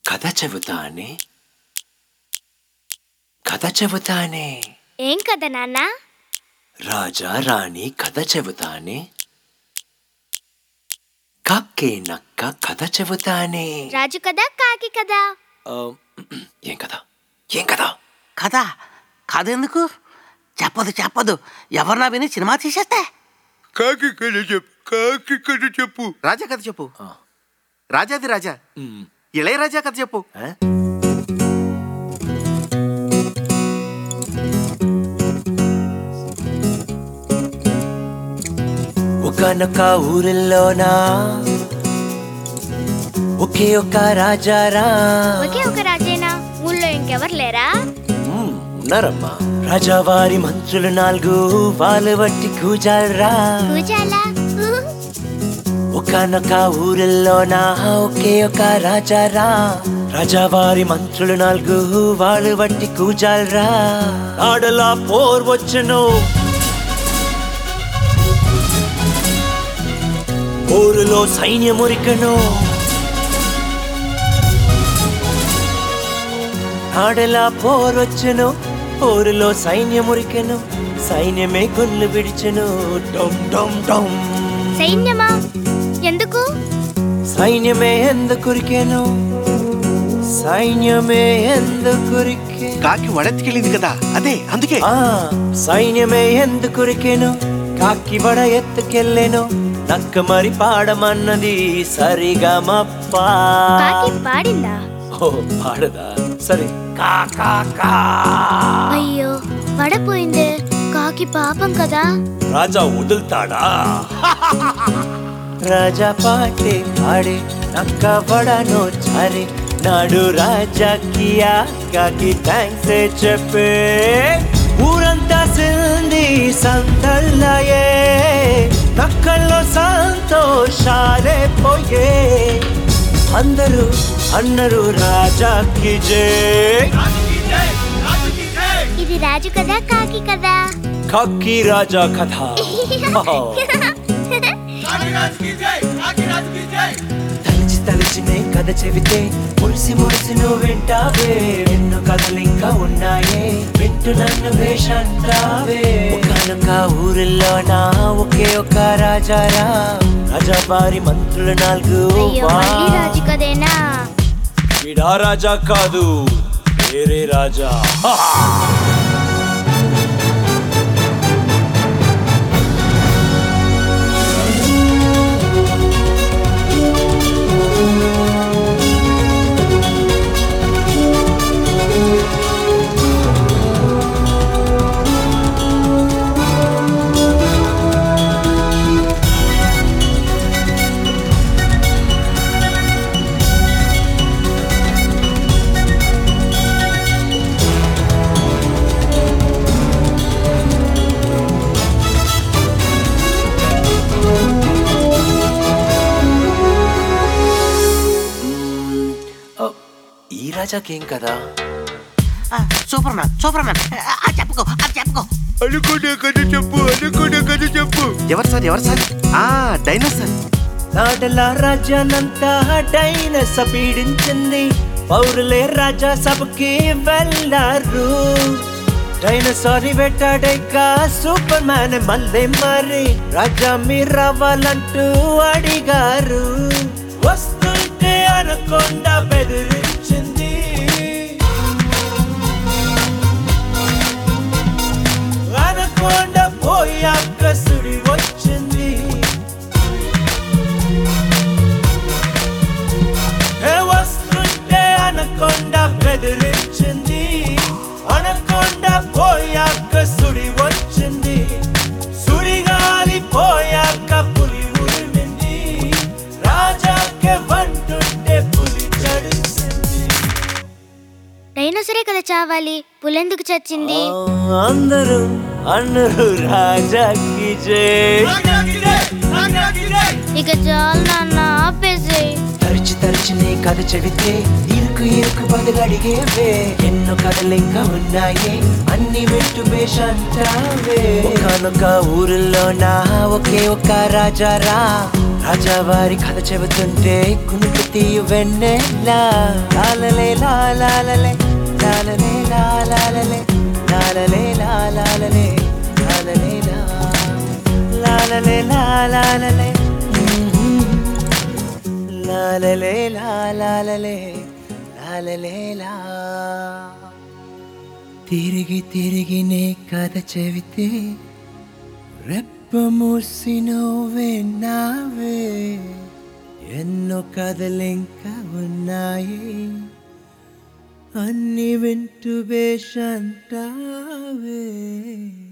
కథ చెబుతానే కథ చెబుతానే ఏం కదా నాన్న రాజా రాణి కథ చెబుతానే కక్కే నక్క కథ చెబుతానే రాజు కదా కాకి కదా ఆ, ఏం కదా ఏం కదా కదా కథ ఎందుకు చెప్పదు చెప్పదు ఎవరన్నా విని సినిమా తీసేస్తే కాకి కథ చెప్పు కాకి కథ చెప్పు రాజా కథ చెప్పు ఆ. రాజాది రాజా మ్, ఇళయరాజా కథ చెప్పు ఆ? ఒకనొక ఊరిలోనా ఒకే ఒక రాజారా ఒకే ఒక రాజేనా ఊళ్ళో ఇంకెవరు లేరా మ్, ఉన్నారమ్మా రాజావారి మంత్రులు నాలుగు వాళ్ళు బట్టి కూజాలరా పూజాలా ఒకనొక ఊరిలోనా ఒకే ఒక రాజారా రాజావారి మంత్రులు నాలుగు వాళ్ళు బట్టి కూజాలరా ఆడలా పోర్ వచ్చను పోరులో సైన్యమురికను ఆడలా పోరొచ్చెను పోరులో సైన్యమురికెను సైన్యమే గుళ్ళు విడిచెను డొమ్ డొమ్ డొమ్ సైన్యమా ఎందుకు సైన్యమే ఎందుకురికెను సైన్యమే ఎందుకురికే కాకి వడెత్తికెళ్ళింది కదా అదే అందుకే ఆ సైన్యమే ఎందుకురికెను కాకి వడ ఎత్తుకెళ్ళెను నక్క మరి పాడమన్నది సరిగా మప్పా కాకి పాడిందా ఓ పాడదా సరే కా కా కా అయ్యో పడపోయిందే కాకి పాపం కదా రాజా వదులుతాడా రాజా పాటే పాడే నక్క వడనో చారే నాడు రాజాకి ఆ కాకి థ్యాంక్స్ చెప్పే ఊరంతా సింది సందల్లయే నక్కల్లో సంతోషాలే పోయే అందరూ అన్నరు రాజాకి జై ఇది రాజు కదా కాకి కదా కాకి రాజా కథ తలిచి తలిచినే కథ చెబితే మురిసి మురిసి నువ్వు వింటావే ఎన్నో కథలు ఇంకా ఉన్నాయే వింటూ నన్ను వేషంటావే ఒకనొక ఊరిలో నా ఒకే ఒక రాజారా రాజావారి మంత్రులు నాలుగు అయ్యో మళ్ళీ రాజు కదేనా వీడా రాజా కాదు వేరే రాజా మ్మ్. ఓ, ఈ రాజాకేం కదా ఆ, సూపర్ మ్యాన్ సూపర్ మ్యాన్ ఆ, ఆ, చెప్పుకో అది చెప్పుకో అనుకునే కథ చెప్పు అనుకునే కథ చెప్పు ఎవరు సార్ ఎవరు సార్ ఆ డైనోసార్ నాడల రాజ్యానంతా డైనస పీడించింది పౌరులే రాజా సభకి వెళ్ళారు డైనసార్ వెట్టాడేక సూపర్ మ్యాన్ మళ్ళీ మరి రాజా మీరు రావాలంటూ అడిగారు వస్తుంటే అనకుండా బెదిరించింది అనకుండా పోయాక సుడి వచ్చింది ఏ వస్తుంటే అనకొండ బెదిరించింది అనకొండ పోయాక సుడి వచ్చింది సుడిగాలి పోయాక పులి ఉరిమింది రాజాకే వంటుంటే పులి చడిసింది డైనోసరే కదా చావాలి పులెందుకు చచ్చింది అందరూ అన్నరు రాజాకి జై ఇక చాలు నాన్న ఆపేసి తరిచి తరిచి నీ కథ చెబితే ఇరుకు ఇరుకు బదులడిగేవే ఎన్నో కథలు ఇంకా ఉన్నాయే అన్ని వింటూ బేషంటావే ఒకనొక ఊరిలో నా ఒకే ఒక రాజారా రాజావారి కథ చెబుతుంటే కునికి తీయు వెన్నెలా లాలలే లాలాలలే లాలలే లాలాలలే లాలలే లాలాలలే లాలలే లా లాలలే లాలాలలే లాలలే లాలాలలే లాలలే లా తిరిగి తిరిగి నే కథ చెబితే రెప్ప మూసి నువ్వే నావే ఎన్నో కథలింకా ఉన్నాయి అన్ని వింటూ బేషంటావే